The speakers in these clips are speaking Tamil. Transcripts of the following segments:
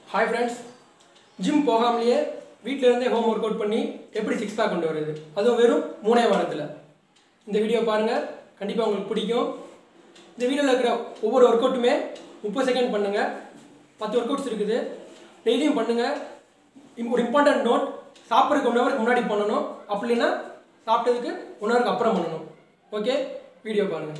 ஹாய் ஃப்ரெண்ட்ஸ் ஜிம் போகாமலேயே வீட்டில இருந்தே ஹோம் ஒர்க் அவுட் பண்ணி எப்படி சிக்ஸ் பேக் கொண்டு வருது அதுவும் வெறும் மூணே வாரத்தில் இந்த வீடியோ பாருங்கள் கண்டிப்பாக உங்களுக்கு பிடிக்கும் இந்த வீடியோவில் இருக்கிற ஒவ்வொரு ஒர்க் அவுட்டுமே முப்பது செகண்ட் பண்ணுங்கள் பத்து ஒர்க் அவுட்ஸ் இருக்குது டெய்லியும் பண்ணுங்கள் இம்- ஒரு இம்பார்ட்டன்ட் நோட் சாப்பிட்றதுக்கு ஒன் ஹவருக்கு முன்னாடி பண்ணணும் அப்படி இல்லைன்னா சாப்பிட்டதுக்கு ஒன் ஹவருக்கு அப்புறம் பண்ணணும் ஓகே வீடியோ பாருங்கள்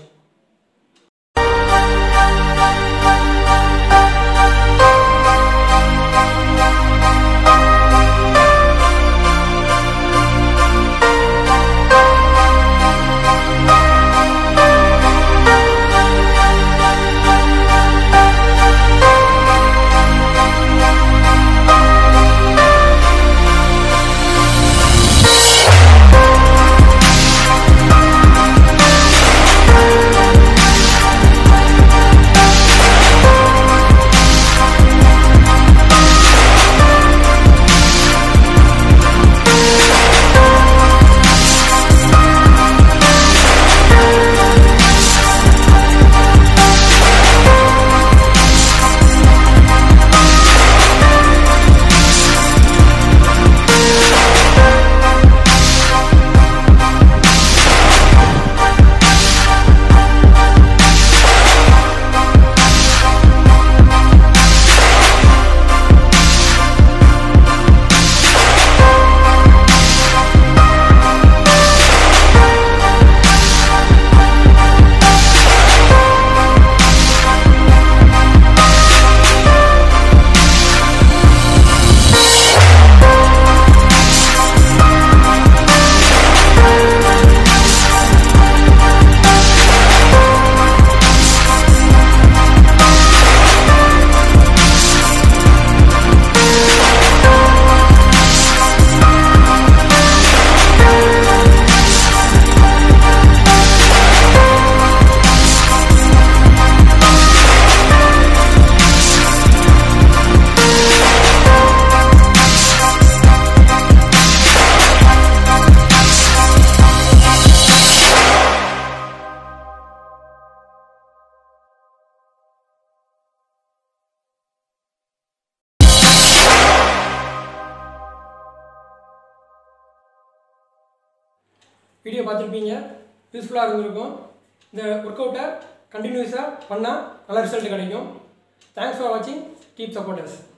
வீடியோ பார்த்துருப்பீங்க யூஸ்ஃபுல்லாக இருந்திருக்கும் இந்த ஒர்க் அவுட்டை கண்டினியூஸாக பண்ணால் நல்ல ரிசல்ட் கிடைக்கும் தேங்க்ஸ் ஃபார் வாட்சிங் கீப் சப்போர்ட்டர்ஸ்